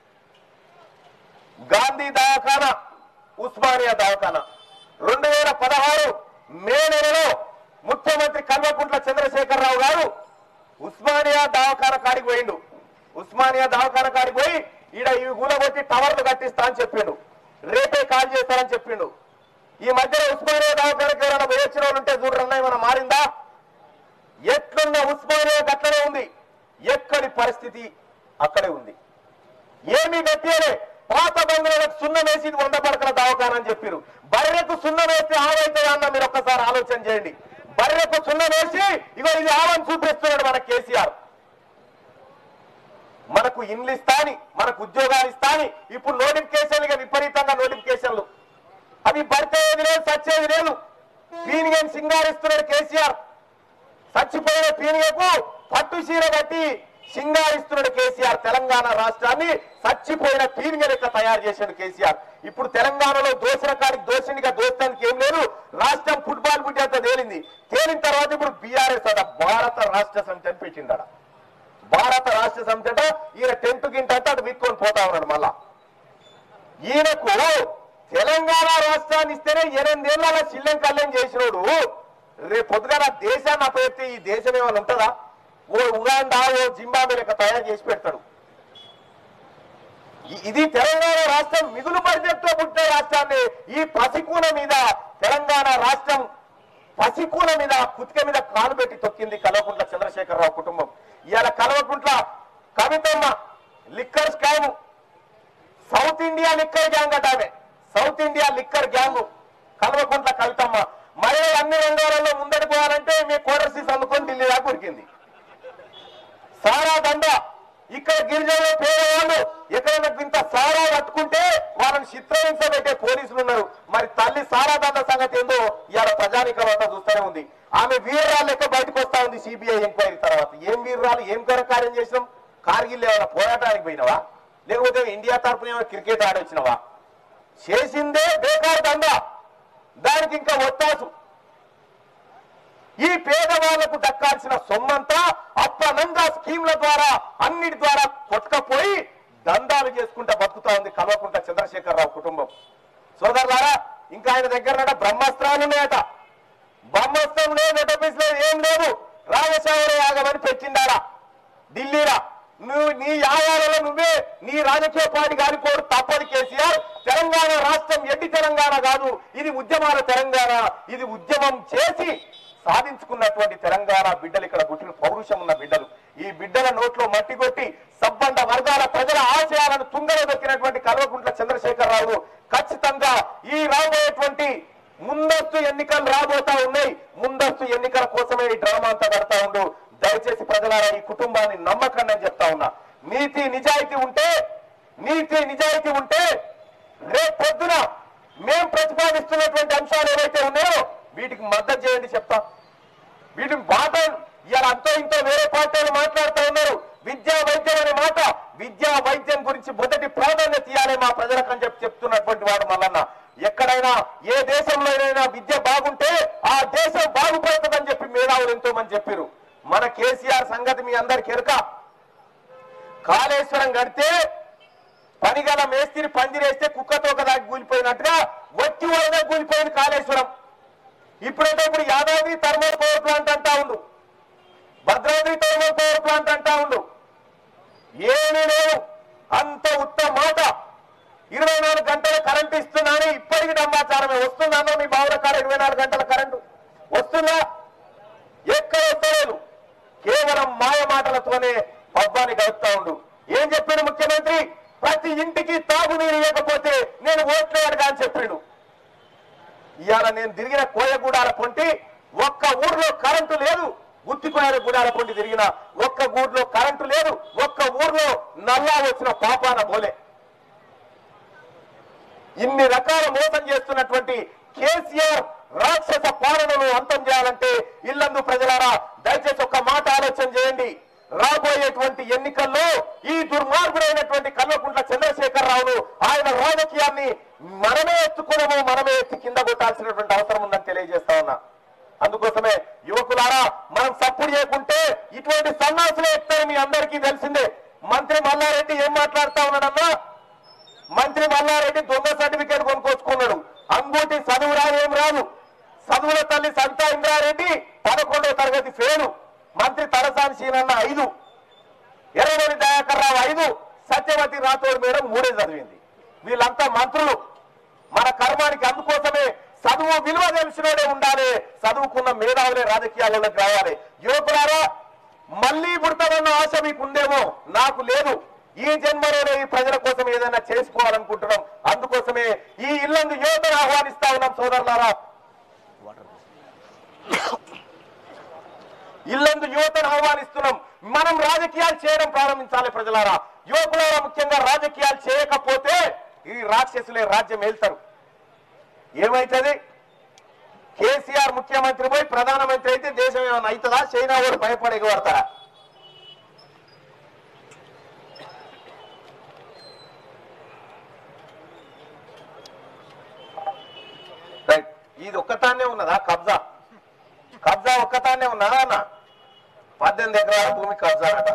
S1: గాంధీ దవాఖానా ఉస్మానియా దవాఖానా రెండు వేల పదహారు మే నెలలో ముఖ్యమంత్రి కల్వకుంట్ల చంద్రశేఖరరావు గారు ఉస్మానియా దవాఖాన కాడికి పోయిండు ఉస్మానియా దవాఖాన కాడికి పోయి ఈడ ఈ కూలగొట్టి టవర్లు కట్టిస్తా అని చెప్పిండు రేపే కాల్ చేస్తారని చెప్పిండు ఈ మధ్యలో ఉస్మానియా దవాఖానకి ఎవరైనా పోయొచ్చిన వాళ్ళు ఉంటే చూడరన్నా ఏమైనా మారిందా ఎట్లున్న ఉస్మానియా గట్లనే ఉంది ఎక్కడి పరిస్థితి అక్కడే ఉంది ఏమీ గట్టియలే పాత బంగ్లాలకు సున్నం వేసి ఇది వంద పడకల దవాఖాన అని చెప్పారు బర్రెకు సున్నం వేస్తే ఆవైతే అన్న మీరు ఒక్కసారి ఆలోచన చేయండి బర్రెకు సున్నం వేసి ఇగో ఇది ఆవని చూపిస్తున్నాడు మన కేసీఆర్ మనకు ఇండ్లు ఇస్తాని మనకు ఉద్యోగాలు ఇస్తాని ఇప్పుడు నోటిఫికేషన్లుగా విపరీతంగా నోటిఫికేషన్లు అవి భర్తేది లేదు సచ్చేది లేదు పీనిగని సింగారిస్తున్నాడు కేసీఆర్ చచ్చిపోయిన పీనిగకు పట్టు చీర కట్టి సింగారిస్తున్నాడు కేసీఆర్ తెలంగాణ రాష్ట్రాన్ని చచ్చిపోయిన పీనిగ లెక్క తయారు చేశాడు కేసీఆర్ ఇప్పుడు తెలంగాణలో దోసిన కాడికి దోషినిగా దోస్తానికి ఏం లేదు రాష్ట్రం ఫుట్బాల్ బుడ్డి అంతా తేలింది తేలిన తర్వాత ఇప్పుడు బీఆర్ఎస్ అట భారత రాష్ట్ర సమితి అని పెట్టిండట భారత రాష్ట్ర సమితి అట ఈయన టెంట్ గింట అంటే అటు విక్కొని పోతా ఉన్నాడు మళ్ళా ఈయనకు తెలంగాణ రాష్ట్రాన్ని ఇస్తేనే ఎనిమిదేళ్ల శిల్లం కళ్యాణ్ చేసినోడు రేపు పొద్దుగా దేశాన్ని అప్పచెప్తే ఈ దేశం ఏమైనా ఉంటుందా ఓ ఉగాండా ఓ జింబాబే లెక్క తయారు చేసి పెడతాడు ఇ- ఇది తెలంగాణ రాష్ట్రం మిగులు బడ్జెట్ తో పుట్టిన రాష్ట్రాన్ని ఈ పసికూన మీద తెలంగాణ రాష్ట్రం పసికూన మీద కుతిక మీద కాలు పెట్టి తొక్కింది కల్వకుంట్ల చంద్రశేఖరరావు కుటుంబం ఇవాళ Kalvakuntla Kavithamma liquor scam south India liquor gang అట ఆమె south India liquor gang Kalvakuntla Kavithamma మహిళ అన్ని రంగాలలో ముందడి పోవాలంటే మీ కోడర్సీస్ అందుకొని ఢిల్లీ దాకా ఉరికింది సారా దండ ఇక్కడ గిరిజనులు పేదవాళ్ళు ఎక్కడైనా ఇంత సారా పట్టుకుంటే వాళ్ళని చిత్రహింస పెట్టే పోలీసులు ఉన్నారు మరి తల్లి సారా దండ సంగతి ఏందో ఇవాళ ప్రజానికం అంతా చూస్తూనే ఉంది ఆమె వీర్రాలు లెక్క బయటకు వస్తా ఉంది సిబిఐ ఎంక్వైరీ తర్వాత ఏం వీర్రాలు ఏం కార్యం చేసినాం కార్గిల్ ఏమైనా పోరాటానికి పోయినావా లేకపోతే ఇండియా తరపున ఏమైనా క్రికెట్ ఆడొచ్చినవా చేసిందే బేకార్ దందా దానికి ఇంకా ఒత్తాసు ఈ పేదవాళ్లకు దక్కాల్సిన సొమ్మంతా అప్పనంగా స్కీమ్ల ద్వారా అన్నిటి ద్వారా కొట్టుకపోయి దందాలు చేసుకుంటా బతుకుతా ఉంది కల్వకుంట చంద్రశేఖరరావు కుటుంబం సోదరులారా ఇంకా ఆయన దగ్గర బ్రహ్మాస్త్రాలు ఉన్నాయట బ్రహ్మాస్త్రం లేదు నోటపీస్ లేదు ఏం లేదు రాజశేఖర యాగమని పెట్టిండారా ఢిల్లీరా నువ్వు నీ యాగాలలో నువ్వే నీ రాజకీయ పార్టీ కానికోడు తప్పని కేసీఆర్ తెలంగాణ రాష్ట్రం ఎడ్డి తెలంగాణ కాదు ఇది ఉద్యమాల తెలంగాణ ఇది ఉద్యమం చేసి సాధించుకున్నటువంటి తెలంగాణ బిడ్డలు ఇక్కడ పుట్టిన పౌరుషం ఉన్న బిడ్డలు ఈ బిడ్డల నోట్లో మట్టి కొట్టి సబ్బండ వర్గాల ప్రజల ఆశయాలను తుంగలో దొక్కినటువంటి కల్వకుంట్ల చంద్రశేఖరరావు ఖచ్చితంగా ఈ రాబోయేటువంటి ముందస్తు ఎన్నికలు రాబోతా ఉన్నాయి ముందస్తు ఎన్నికల కోసమే ఈ డ్రామా అంతా కడతా ఉండు దయచేసి ప్రజలారా నీతి నిజాయితీ ఉంటే రేపు పొద్దున మేం ప్రతిపాదిస్తున్నటువంటి అంశాలు ఏవైతే ఉన్నాయో వీటికి మద్దతు చేయండి చెప్తా వీటిని మాట ఇవాళ అంతో ఇంతో వేరే పార్టీలు మాట్లాడుతూ ఉన్నారు విద్యా వైద్యం అనే మాట విద్యా వైద్యం గురించి మొదటి ప్రాధాన్యత ఇవ్వాలి మా ప్రజలకు అని చెప్పి చెప్తున్నటువంటి వాడు మల్లన్న ఎక్కడైనా ఏ దేశంలోనైనా విద్య బాగుంటే ఆ దేశం బాగుపడుతుందని చెప్పి మేధావులు ఎంతో మంది చెప్పారు మన కేసీఆర్ సంగతి మీ అందరికి ఎరుక కాళేశ్వరం కడితే పనిగల మేస్త్రి పందిరేస్తే కుక్కతో దాకా కూలిపోయినట్టుగా వచ్చి వాళ్ళనే కూలిపోయింది కాళేశ్వరం ఇప్పుడైతే ఇప్పుడు యాదాద్రి థర్మల్ పవర్ ప్లాంట్ అంటా ఉండు భద్రాద్రి థర్మల్ పవర్ ప్లాంట్ అంటా ఉండు ఏమీ లేదు అంత ఉత్తమ మాట ఇరవై నాలుగు గంటల కరెంట్ ఇస్తున్నాను ఇప్పటికి డమ్మాచారమే వస్తుందన్నో మీ బావుల కాడ ఇరవై నాలుగు గంటల కరెంటు వస్తుందా ఎక్కడ వస్తలేదు కేవలం మాయ మాటలతోనే పబ్బాన్ని గడుపుతా ఉండు ఏం చెప్పిండు ముఖ్యమంత్రి ప్రతి ఇంటికి తాగునీరు ఇవ్వకపోతే నేను ఓట్లేయడుగా అని చెప్పిండు ఇవాళ నేను తిరిగిన కోయగూడాల పొంటి ఒక్క ఊర్లో కరెంటు లేదు గుత్తికోయల గూడాల పొంటి తిరిగిన ఒక్క ఊర్లో కరెంటు లేదు ఒక్క ఊర్లో నల్లా వచ్చిన పాపాన పోలే ఇన్ని రకాల మోసం చేస్తున్నటువంటి కేసీఆర్ రాక్షస పాలనను అంతం చేయాలంటే ఇల్లందు ప్రజలారా దయచేసి ఒక మాట ఆలోచన చేయండి రాబోయేటువంటి ఎన్నికల్లో ఈ దుర్మార్గుడైనటువంటి కల్వకుంట్ల చంద్రశేఖరరావును ఆయన రాజకీయాన్ని మనమే ఎత్తుకునము మనమే ఎత్తి కింద కొట్టాల్సినటువంటి అవసరం ఉందని తెలియజేస్తా ఉన్నా అందుకోసమే యువకులారా మనం సప్పుడు చేయకుంటే ఇటువంటి సన్నాసులే ఎత్తారని మీ అందరికీ తెలిసిందే మంత్రి మల్లారెడ్డి ఏం మాట్లాడుతా ఉన్నాడన్నా మంత్రి మల్లారెడ్డి దొంగ సర్టిఫికేట్ కొనుక్కొచ్చుకున్నాడు అంగూటి చదువు రాదు ఏం రాదు చదువుల తల్లి సంతా ఇంద్రారెడ్డి పదకొండవ తరగతి ఫెయిలు మంత్రి తలసాని సీనన్న ఐదు ఎర్రగొని దయాకర్ రావు ఐదు సత్యవతి రాథోడ్ మేడం మూడే చదివింది వీళ్ళంతా మంత్రులు మన కర్మానికి అందుకోసమే చదువు విలువ తెలిసినోడే ఉండాలి చదువుకున్న మేధావులే రాజకీయాల్లోకి రావాలి యువకులారా మళ్ళీ పుడతామన్న ఆశ మీకు ఉందేమో నాకు లేదు ఈ జన్మలోనే ఈ ప్రజల కోసం ఏదైనా చేసుకోవాలనుకుంటున్నాం అందుకోసమే ఈ ఇల్లందు యువతను ఆహ్వానిస్తా ఉన్నాం సోదరులారా ఇల్లందు యువతను ఆహ్వానిస్తున్నాం మనం రాజకీయాలు చేయడం ప్రారంభించాలి ప్రజలారా యువకులారా ముఖ్యంగా రాజకీయాలు చేయకపోతే ఈ రాక్షసులే రాజ్యం వెళ్తారు ఏమైతుంది కేసీఆర్ ముఖ్యమంత్రి పోయి ప్రధానమంత్రి అయితే దేశం ఏమైనా అవుతుందా చైనా కూడా భయపడి ఎగబడతారా రైట్ ఇది ఒక్కతానే ఉన్నదా కబ్జా కబ్జా ఒక్కతానే ఉన్నదా అన్న పద్దెనిమిది ఎకరాల భూమి కబ్జా అట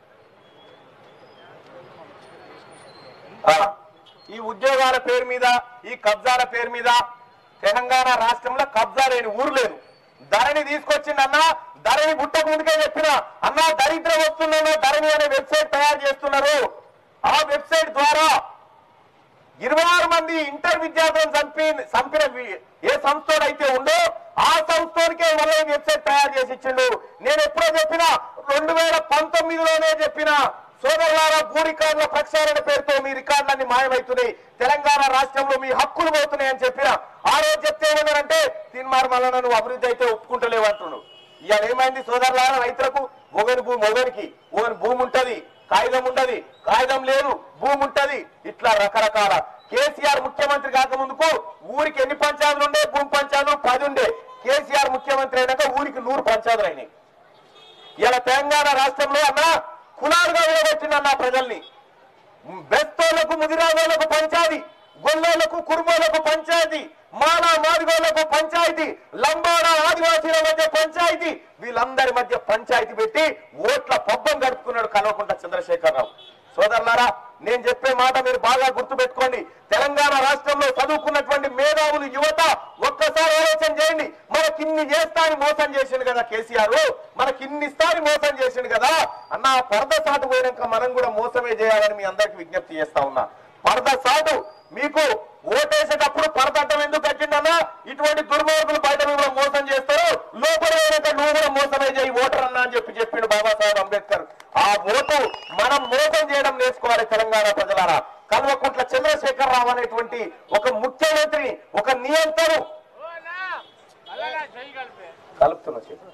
S1: ఆ, ఈ ఉద్యోగాల పేరు మీద ఈ కబ్జాల పేరు మీద తెలంగాణ రాష్ట్రంలో కబ్జా లేని ఊరు లేదు ధరణి తీసుకొచ్చిండన్నా ధరణి పుట్టక ముందుకే చెప్పిన అన్నా దరిద్రం వస్తుందన్నా ధరణి అనే వెబ్సైట్ తయారు చేస్తున్నారు ఆ వెబ్సైట్ ద్వారా ఇరవై ఆరు మంది ఇంటర్ విద్యార్థులను చంపి చంపిన వి- ఏ సంస్థలు అయితే ఉందో ఆ సంస్థలకే మళ్ళీ వెబ్సైట్ తయారు చేసి ఇచ్చిండు నేను ఎప్పుడో చెప్పిన రెండు వేల పంతొమ్మిదిలోనే చెప్పిన సోదరులారా భూ రికార్డుల ప్రక్షాళన పేరుతో మీ రికార్డులన్నీ మాయమవుతున్నాయి తెలంగాణ రాష్ట్రంలో మీ హక్కులు పోతున్నాయి అని చెప్పిన ఆ రోజు చెప్తే ఏమన్నారంటే తిన్మార్ మల్లన నువ్వు అభివృద్ధి అయితే ఒప్పుకుంటలేవు అంటున్నాడు ఇవాళ ఏమైంది సోదరులారా రైతులకు మొగని భూమి మొగనికి మొగని భూమి ఉంటది కాగితం ఉండదు కాగితం లేదు భూమి ఉంటది ఇట్లా రకరకాల కేసీఆర్ ముఖ్యమంత్రి కాకముందుకు ఊరికి ఎన్ని పంచాయతీలు ఉండే భూమి పంచాయతీలు పది ఉండే కేసీఆర్ ముఖ్యమంత్రి అయినాక ఊరికి నూరు పంచాయతీలు అయినాయి ఇలా తెలంగాణ రాష్ట్రంలో అన్న కులాలుగా విడగొట్టింది అన్న ప్రజల్ని బెస్తోళ్లకు ముదిరాజోళ్లకు పంచాయతీ గొల్లోళ్లకు కురుమోళ్లకు పంచాయతీ మాలా మాదిగోళ్లకు పంచాయతీ లంబాడ ఆదివాసీల మధ్య పంచాయతీ వీళ్ళందరి మధ్య పంచాయతీ పెట్టి ఓట్ల పబ్బం గడుపుకున్నాడు కల్వకుంట్ల చంద్రశేఖరరావు సోదరులారా నేను చెప్పే మాట మీరు బాగా గుర్తుపెట్టుకోండి తెలంగాణ రాష్ట్రంలో చదువుకున్నటువంటి మేధావులు యువత ఒక్కసారి ఆలోచన చేయండి మనకిన్ని చేస్తాని మోసం చేసిండు కదా కేసీఆర్ మనకిన్ని ఇస్తాని మోసం చేసిండు కదా అన్న ఆ పరద సాటు పోయినాక మనం కూడా మోసమే చేయాలని మీ అందరికి విజ్ఞప్తి చేస్తా ఉన్నా పరద సాటు మీకు ఓటేసేటప్పుడు పరదట్టం ఎందుకు కట్టిండన్నా ఇటువంటి దుర్మార్గులు బయట కూడా మోసం చేస్తారు లోపల పోయినాక నువ్వు కూడా మోసమే చేయి ఓటర్ అన్నా అని చెప్పి చెప్పిండు బాబాసాహెబ్ అంబేద్కర్ ఆ ఓటు మనం మోసం చేయడం నేర్చుకోవాలి తెలంగాణ ప్రజలారా కల్వకుంట్ల చంద్రశేఖర్ రావు అనేటువంటి ఒక ముఖ్యమంత్రిని ఒక నియంత్రణ కలుపుతున్నా చెప్పు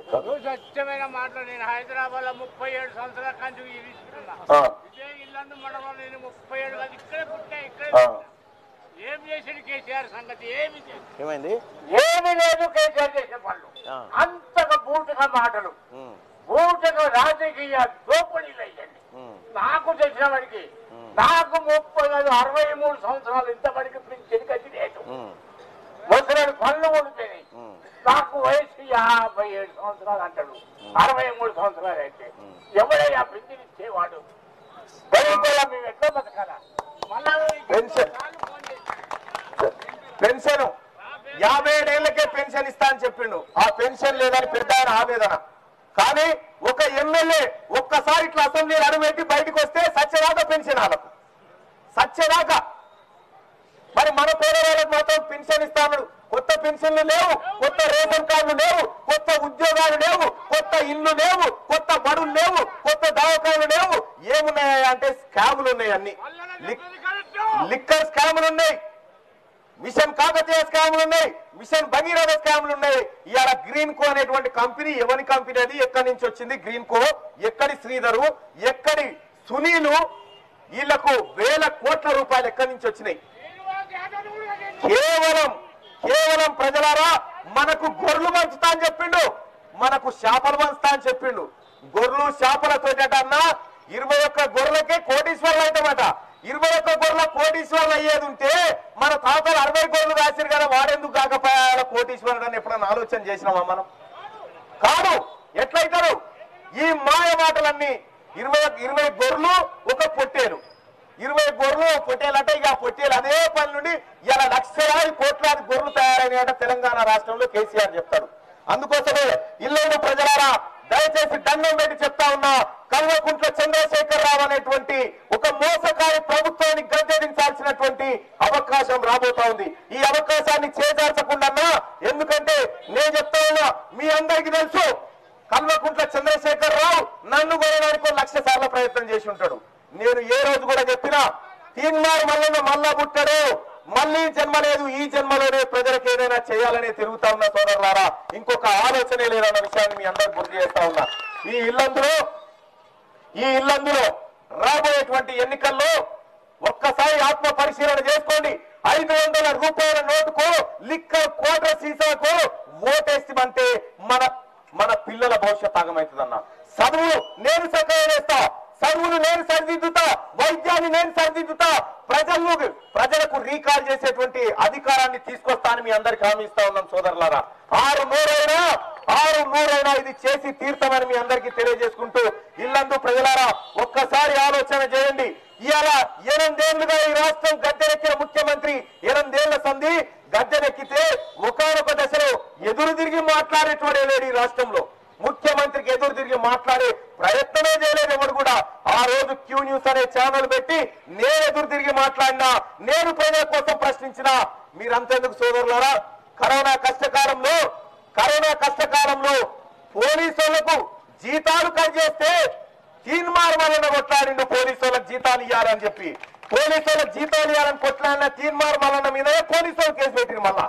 S2: నువ్వు స్వచ్ఛమైన మాటలు నేను హైదరాబాద్ లో ముప్పై ఏడు సంవత్సరాల కంచి ఇస్తున్నా
S1: ఆ,
S2: ఇదే ఇల్లందు మండలం నేను ముప్పై ఏడు కాదు ఇక్కడే పుట్టా ఇక్కడే
S1: ఆ.
S2: పుట్టా. ఏం చేసాడు కేసీఆర్ సంగతి ఏమి చేసి
S3: ఏమైంది
S2: ఏమి లేదు కేసీఆర్ చేసిన పనులు
S3: ఆ.
S2: అంతగా బూటగా మాటలు
S3: ఉమ్,
S2: బూటగా రాజకీయ దోపిడీలు అయ్యండి
S3: ఉమ్,
S2: నాకు తెలిసిన వాడికి నాకు ముప్పై ఐదు అరవై మూడు సంవత్సరాలు ఇంతవరకు పింఛన్ కట్టి లేదు
S3: ఉమ్,
S2: ముసలాడు పనులు కొడుతున్నాయి
S3: ఉమ్.
S2: నాకు వయసు యాభై ఏడు సంవత్సరాలు అంటాడు అరవై మూడు సంవత్సరాలు అయితే ఎవడయ్యా పింఛన్ ఇచ్చేవాడు బయట మేము ఎట్లా బతకాలా మళ్ళా
S1: పెన్షన్.
S2: ఫోన్ చేసి,
S1: పెన్షన్ యాభై ఏడేళ్లకే పెన్షన్ ఇస్తా అని చెప్పిండు ఆ పెన్షన్ లేదని పెద్ద ఆయన ఆవేదన కానీ ఒక ఎమ్మెల్యే ఒక్కసారి ఇట్లా అసెంబ్లీలో అడుగుపెట్టి బయటకు వస్తే సత్యదాకా పెన్షన్ వాళ్ళకు సత్యదాకా మరి మన పేదవాళ్ళకి మాత్రం పెన్షన్ ఇస్తాను కొత్త పెన్షన్లు లేవు కొత్త రేషన్ కార్డులు లేవు కొత్త ఉద్యోగాలు లేవు కొత్త ఇల్లు లేవు కొత్త బడులు లేవు కొత్త దవాఖాలు లేవు ఏమున్నాయి అంటే స్కాములు ఉన్నాయి అన్ని
S2: మళ్ళా
S1: లిక్-
S2: చెప్పేది కరెక్ట్.
S1: లిక్కర్ స్కాములు ఉన్నాయి మిషన్ కాకతీయ స్కాములు ఉన్నాయి మిషన్ భగీరథ స్కాములు ఉన్నాయి ఇవాళ గ్రీన్ కో అనేటువంటి కంపెనీ ఎవరి కంపెనీ అది ఎక్కడి నుంచి వచ్చింది గ్రీన్ కో ఎక్కడి శ్రీధరు ఎక్కడి సునీలు వీళ్లకు వేల కోట్ల రూపాయలు ఎక్కడి నుంచి వచ్చినాయి
S2: శ్రీనివాస్ యాదవ్ కూడా నేను
S1: కేవలం కేవలం ప్రజలారా మనకు గొర్రెలు పంచుతా అని చెప్పిండు మనకు చేపలు పంచుతా అని చెప్పిండు గొర్రెలు చేపలతో అన్నా ఇరవై ఒక్క గొర్రెలకే కోటీశ్వర్లు అవుతామట ఇరవై ఒక్క గొర్రెల కోటీశ్వర్లు అయ్యేది ఉంటే మన తాతలు అరవై గొర్రెలు కాసిరు కదా వాడెందుకు కాకపోయా కోటీశ్వరుడు అని ఎప్పుడన్నా ఆలోచన చేసినామా మనం కాదు ఎట్లయితారు ఈ మాయ మాటలన్నీ ఇరవై ఇరవై గొర్రెలు ఒక పొట్టేలు ఇరవై గొర్రెలు పొట్టేలు అంటే ఇక ఆ పొట్టేలు అదే పని నుండి ఇలా లక్షలాది కోట్లాది గొర్రెలు తయారైనాయట తెలంగాణ రాష్ట్రంలో కేసీఆర్ చెప్తాడు అందుకోసమే ఇల్లు ప్రజలారా దయచేసి దండం పెట్టి చెప్తా ఉన్నా కల్వకుంట్ల చంద్రశేఖర్ రావు అనేటువంటి ఒక మోసకారి ప్రభుత్వాన్ని గద్దెదించాల్సినటువంటి అవకాశం రాబోతా ఉంది ఈ అవకాశాన్ని చేజార్చకుండా ఎందుకంటే నేను చెప్తా ఉన్నా మీ అందరికీ తెలుసు కల్వకుంట్ల చంద్రశేఖర్ రావు నన్ను కొనడానికి ఒక లక్ష సార్లు ప్రయత్నం చేసి ఉంటాడు నేను ఏ రోజు కూడా చెప్పినా తీన్మార్ మల్లన్న మళ్ళా పుట్టాడు మళ్ళీ జన్మ లేదు ఈ జన్మలోనే ప్రజలకు ఏదైనా చేయాలనే తిరుగుతా ఉన్న సోదరులారా ఇంకొక ఆలోచనే లేదన్న విషయాన్ని మీ అందరికి గుర్తు చేస్తా ఉన్నా ఈ ఇల్లందులో ఈ ఇల్లందులో రాబోయేటువంటి ఎన్నికల్లో ఒక్కసారి ఆత్మ పరిశీలన చేసుకోండి ఐదు వందల రూపాయల నోటుకు లిక్కర్ కోట సీసాకు ఓటేస్తామంటే మన మన పిల్లల భవిష్యత్ ఆగమవుతుందన్న చదువు నేను చక్కగా చేస్తా చదువును నేను సరిదిద్దుతా వైద్యాన్ని నేను సరిదిద్దుతా ప్రజలు ప్రజలకు రీకాల్ చేసేటువంటి అధికారాన్ని తీసుకొస్తానని మీ అందరికి హామీ ఇస్తా ఉన్నాం సోదరులారా ఆరు నూరైనా ఆరు నూరైనా ఇది చేసి తీర్థమని మీ అందరికీ తెలియజేసుకుంటూ ఇల్లందు ప్రజలారా ఒక్కసారి ఆలోచన చేయండి ఇవాళ ఎనిమిదేళ్లుగా ఈ రాష్ట్రం గద్దెనెక్కిన ముఖ్యమంత్రి ఎనిమిదేళ్ల సంధి గద్దెనెక్కితే ఒకనొక దశలో ఎదురు తిరిగి మాట్లాడేటోడే లేడు ఈ రాష్ట్రంలో ముఖ్యమంత్రికి ఎదురు తిరిగి మాట్లాడే ప్రయత్నమే చేయలేదు ఎవడు కూడా ఆ రోజు క్యూ న్యూస్ అనే ఛానల్ పెట్టి నేను ఎదురు తిరిగి మాట్లాడినా నేను ప్రజల కోసం ప్రశ్నించినా మీరంతెందుకు సోదరులారా కరోనా కష్టకాలంలో కరోనా కష్టకాలంలో పోలీసులకు జీతాలు కట్ చేస్తే తీన్మార్ వలన కొట్లాడిండు పోలీసు వాళ్ళకి జీతాలు ఇవ్వాలని చెప్పి పోలీసు వాళ్ళకి జీతాలు ఇవ్వాలని కొట్లాడిన తీన్మార్ వలన మీదనే పోలీసు వాళ్ళు కేసు పెట్టింది మళ్ళా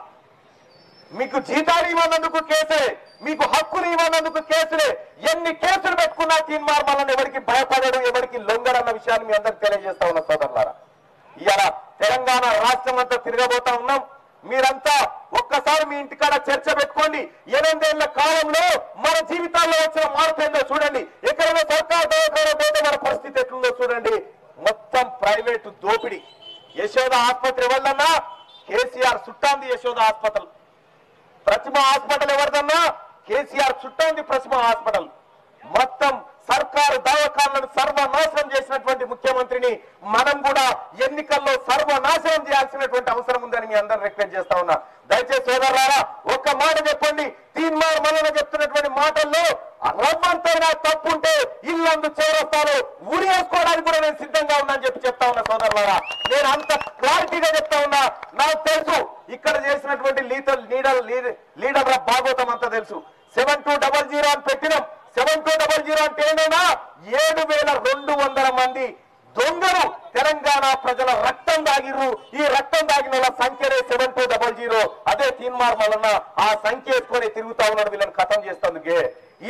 S1: మీకు జీతాలు ఇవ్వనందుకు కేసే మీకు హక్కులు ఇవ్వనందుకు కేసులే ఎన్ని కేసులు పెట్టుకున్నా తీన్మార్ మళ్ళీ ఎవరికి భయపడడు ఎవరికి లొంగడన్న విషయాన్ని మీ అందరికి తెలియజేస్తా ఉన్న సోదరులారా ఇవాళ తెలంగాణ రాష్ట్రం అంతా తిరగబోతా ఉన్నాం మీరంతా ఒక్కసారి మీ ఇంటికాడ చర్చ పెట్టుకోండి ఎనిమిదేళ్ల కాలంలో మన జీవితాల్లో వచ్చిన మార్పు ఏందో చూడండి ఎక్కడైనా సర్కార్ దవాఖాన పోతే మన పరిస్థితి ఎట్లుందో చూడండి మొత్తం ప్రైవేటు దోపిడీ యశోద ఆసుపత్రి ఎవరిదన్నా కేసీఆర్ చుట్టాంది యశోద హాస్పిటల్ ప్రతిమ హాస్పిటల్ ఎవరిదన్నా కేసీఆర్ చుట్టాంది ప్రతిమ హాస్పిటల్ మొత్తం సర్కారు దవాఖానలను సర్వనాశనం చేసినటువంటి ముఖ్యమంత్రిని మనం కూడా ఎన్నికల్లో సర్వనాశనం చేయాల్సినటువంటి అవసరం ఉందని మీ అందరూ రిక్వెస్ట్ చేస్తా ఉన్నా దయచేసి సోదరులారా ఒక్క మాట చెప్పండి తీన్మార్ మల్లన చెప్తున్నటువంటి మాటల్లో రవ్వంతైనా తప్పుంటే ఇల్లందు చేరస్తాను ఉరేసుకోవడానికి కూడా నేను సిద్ధంగా ఉన్నాను చెప్పి చెప్తా ఉన్నా సోదరులారా నేను అంత క్లారిటీగా చెప్తా ఉన్నా నాకు తెలుసు ఇక్కడ చేసినటువంటి లీడర్ లీడర్ లీడర్ భాగవతం అంతా తెలుసు సెవెన్ టూ డబల్ జీరో అని పెట్టినాం సెవెన్ టూ డబల్ జీరో అంటే ఏంటైనా ఏడు వేల రెండు వందల మంది దొంగలు తెలంగాణ ప్రజల రక్తం దాగిర్రు ఈ రక్తం దాగిన వాళ్ళ సంఖ్యనే సెవెన్ టూ డబల్ జీరో అదే తీన్మార్ వలన ఆ సంఖ్య వేసుకొని తిరుగుతా ఉన్నాడు వీళ్ళని ఖతం చేస్తేందుకే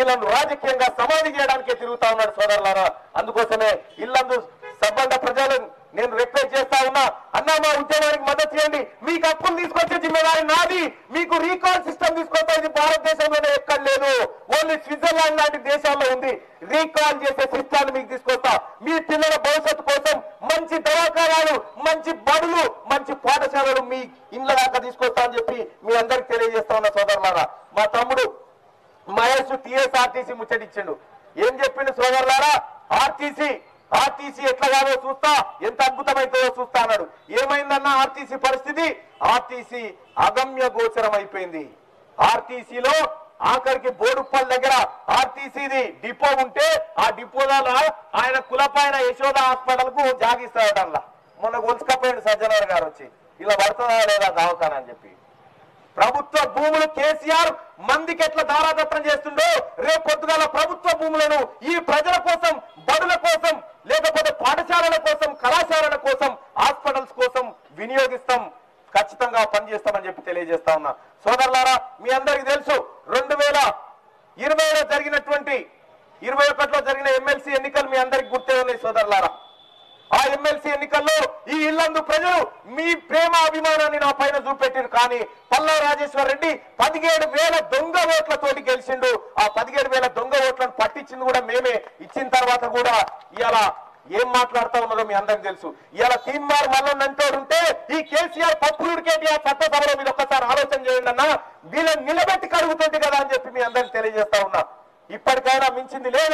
S1: వీళ్ళను రాజకీయంగా సమాధి చేయడానికే తిరుగుతా ఉన్నాడు సోదరులారా అందుకోసమే ఇల్లందు సబ్బండ ప్రజలు నేను రిక్వెస్ట్ చేస్తా ఉన్నా అన్నా మా ఉద్యమానికి మద్దతు చేయండి మీకు హక్కులు తీసుకొచ్చే జిమ్మేదారి నాది మీకు రీకాల్ సిస్టమ్ తీసుకొస్తా ఇది భారతదేశంలోనే ఎక్కడ లేదు ఓన్లీ స్విట్జర్లాండ్ లాంటి దేశాల్లో ఉంది రీకాల్ చేసే సిస్టాన్ని మీకు తీసుకొస్తా మీ పిల్లల భవిష్యత్తు కోసం మంచి దవాఖానాలు మంచి బడులు మంచి పాఠశాలలు మీ ఇళ్ళ దాకా తీసుకొస్తా అని చెప్పి మీ అందరికి తెలియజేస్తా ఉన్నా సోదరులారా మా తమ్ముడు మహేష్ టీఎస్ఆర్టీసీ ముచ్చటిచ్చిండు ఏం చెప్పిండు సోదరులారా ఆర్టీసీ ఆర్టీసీ ఎట్లా కాదో చూస్తా ఎంత అద్భుతమైతుందో చూస్తా అన్నాడు ఏమైందన్న ఆర్టీసీ పరిస్థితి ఆర్టీసీ అగమ్య గోచరం అయిపోయింది ఆర్టీసీలో ఆఖరికి బోడుప్పల్ దగ్గర ఆర్టీసీది డిపో ఉంటే ఆ డిపోలలో ఆయన కులపైన యశోద హాస్పిటల్ కు జాగిస్తాడల్లా మొన్న గొలుసుకపోయాడు సజ్జనార్ గారు వచ్చి ఇలా పడుతుందా లేదా దవాఖాన అని చెప్పి ప్రభుత్వ భూములు కేసీఆర్ మందికి ఎట్లా దారాదత్తం చేస్తుండో రేపు పొద్దుగాల ప్రభుత్వ భూములను ఈ ప్రజల కోసం బడుల కోసం లేకపోతే పాఠశాలల కోసం కళాశాలల కోసం హాస్పిటల్స్ కోసం వినియోగిస్తాం ఖచ్చితంగా పనిచేస్తామని చెప్పి తెలియజేస్తా ఉన్నా సోదరులారా మీ అందరికీ తెలుసు రెండు వేల ఇరవైలో జరిగినటువంటి ఇరవై ఒకటిలో జరిగిన ఎమ్మెల్సీ ఎన్నికలు మీ అందరికి గుర్తే ఉన్నాయి సోదరులారా ఆ ఎమ్మెల్సీ ఎన్నికల్లో ఈ ఇల్లందు ప్రజలు మీ ప్రేమ అభిమానాన్ని నా పైన చూపెట్టారు కానీ పల్లా రాజేశ్వర్ రెడ్డి పదిహేడు వేల దొంగ ఓట్లతోటి గెలిచిండు ఆ పదిహేడు వేల దొంగ ఓట్లను పట్టించింది కూడా మేమే ఇచ్చిన తర్వాత కూడా ఇలా ఏం మాట్లాడుతా ఉన్నారో మీ అందరికి తెలుసు ఇలా తీన్మార్ మల్లన్ అంటోడు ఉంటే ఈ కేసీఆర్ పప్పులుడి కేటీఆర్ చట్టసభలో మీరు ఒక్కసారి ఆలోచన చేయండి అన్న వీళ్ళని నిలబెట్టి కడుగుతుంది కదా అని చెప్పి మీ అందరికి తెలియజేస్తా ఉన్నా ఇప్పటికైనా మించింది లేదు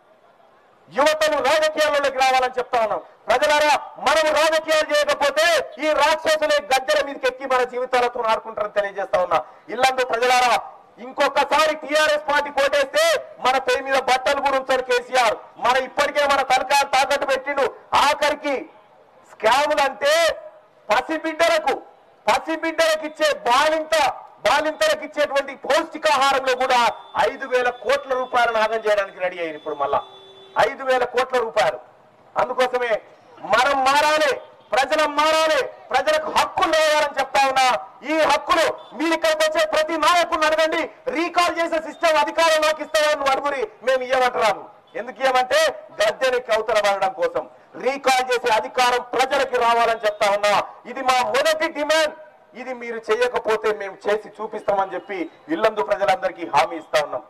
S1: యువతను రాజకీయాల్లోకి రావాలని చెప్తా ఉన్నాం ప్రజలారా మనం రాజకీయాలు చేయకపోతే ఈ రాక్షసులే గద్దెల మీదకి ఎక్కి మన జీవితాలతో ఆడుకుంటారని తెలియజేస్తా ఉన్నా ఇల్లందు ప్రజలారా ఇంకొకసారి టిఆర్ఎస్ పార్టీ కోటేస్తే మన పేరు మీద బట్టలు కూడా ఉంచాడు కేసీఆర్ మన ఇప్పటికే మన తలకాయ తాకట్టు పెట్టిండు ఆఖరికి స్కాములు అంటే పసిబిడ్డలకు పసిబిడ్డలకు ఇచ్చే బాలింత బాలింతలకు ఇచ్చేటువంటి పౌష్టికాహారంలో కూడా ఐదు వేల కోట్ల రూపాయలు నాగం చేయడానికి రెడీ అయ్యారు ఇప్పుడు మళ్ళా ఐదు వేల కోట్ల రూపాయలు అందుకోసమే మనం మారాలి ప్రజలం మారాలి ప్రజలకు హక్కులు వేయాలని చెప్తా ఉన్నా ఈ హక్కులు మీరు ఇక్కడికి వచ్చే ప్రతి నాయకుడిని అడగండి రీకాల్ చేసే సిస్టమ్ అధికారంలోకి ఇస్తామని అడుగురి మేము ఇవ్వమంటున్నాము ఎందుకు ఇవ్వమంటే గద్దెనికి అవతల పడడం కోసం రీకాల్ చేసే అధికారం ప్రజలకి రావాలని చెప్తా ఉన్నా ఇది మా మొదటి డిమాండ్ ఇది మీరు చేయకపోతే మేము చేసి చూపిస్తామని చెప్పి ఇల్లందు ప్రజలందరికీ హామీ ఇస్తా ఉన్నాం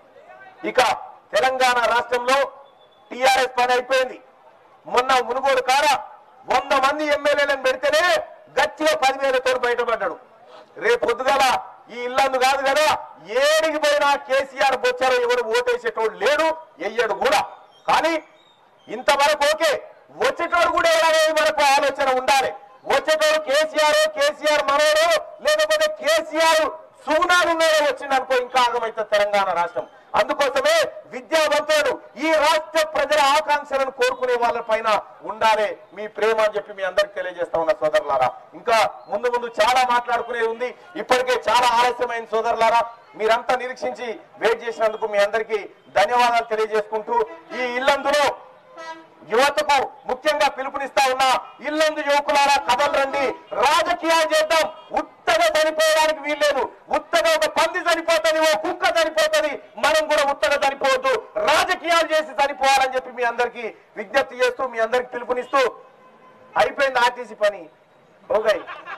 S1: ఇక తెలంగాణ రాష్ట్రంలో టిఆర్ఎస్ పని అయిపోయింది మొన్న మునుగోడు కాడ వంద మంది ఎమ్మెల్యేలను పెడితేనే గట్టిగా పదివేలతో బయటపడ్డాడు రేపు పొద్దుగాల ఈ ఇల్లందు కాదు కదా ఏడికి పోయినా కేసీఆర్ బొచ్చారో ఎవరు ఓటేసేటోడు లేడు ఎయ్యడు కూడా కానీ ఇంతవరకు ఓకే వచ్చేటోడు కూడా ఎలాగైనా వరకు ఆలోచన ఉండాలి వచ్చేటోడు కేసీఆర్ కేసీఆర్ మనోడు లేకపోతే కేసీఆర్ సుగుణాలు ఉన్నారో వచ్చింది అనుకో ఇంకా ఆగమైతే తెలంగాణ రాష్ట్రం అందుకోసమే విద్యావంతులు ఈ రాష్ట్ర ప్రజల ఆకాంక్షలను కోరుకునే వాళ్ళ పైన ఉండాలి మీ ప్రేమ అని చెప్పి మీ అందరికి తెలియజేస్తా ఉన్న సోదరులారా ఇంకా ముందు ముందు చాలా మాట్లాడుకునేది ఉంది ఇప్పటికే చాలా ఆలస్యమైన సోదరులారా మీరంతా నిరీక్షించి వెయిట్ చేసినందుకు మీ అందరికీ ధన్యవాదాలు తెలియజేసుకుంటూ ఈ ఇల్లందులో యువతకు ముఖ్యంగా పిలుపునిస్తా ఉన్నా ఇల్లందు యువకులారా కథలు రండి రాజకీయాలు చేద్దాం ఉత్తగా చనిపోవడానికి వీల్లేదు ఉత్తగా ఒక పంది చనిపోతుంది ఓ కుక్క చనిపోతుంది మనం కూడా ఉత్తగా చనిపోవద్దు రాజకీయాలు చేసి చనిపోవాలని చెప్పి మీ అందరికి విజ్ఞప్తి చేస్తూ మీ అందరికి పిలుపునిస్తూ అయిపోయింది ఆర్టీసీ పని ఓకే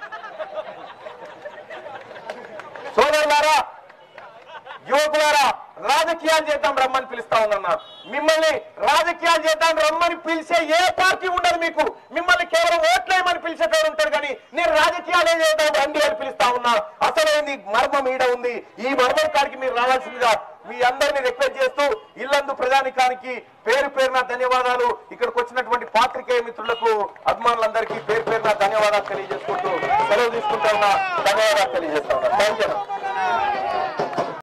S1: సోదరులారా యువకులారా రాజకీయాలు చేద్దాం రమ్మని పిలుస్తా ఉన్నా మిమ్మల్ని రాజకీయాలు చేద్దాం రమ్మని పిలిచే ఏ పార్టీ ఉండదు మీకు మిమ్మల్ని కేవలం ఓట్లేయమని పిలిచేటోడు ఉంటాడు కానీ నేను రాజకీయాలే చేద్దాం రండి అని పిలుస్తా ఉన్నా అసలైంది మర్మం ఈడ ఉంది ఈ మర్మం కాడికి మీరు రావాల్సిందిగా మీ అందరినీ రిక్వెస్ట్ చేస్తూ ఇల్లందు ప్రజానికానికి పేరు పేరున ధన్యవాదాలు ఇక్కడికి వచ్చినటువంటి పాత్రికేయ మిత్రులకు అభిమానులందరికీ పేరు పేరున ధన్యవాదాలు తెలియజేసుకుంటూ సెలవు తీసుకుంటా ఉన్నా ధన్యవాదాలు తెలియజేస్తా ఉన్నా థ్యాంక్ యూ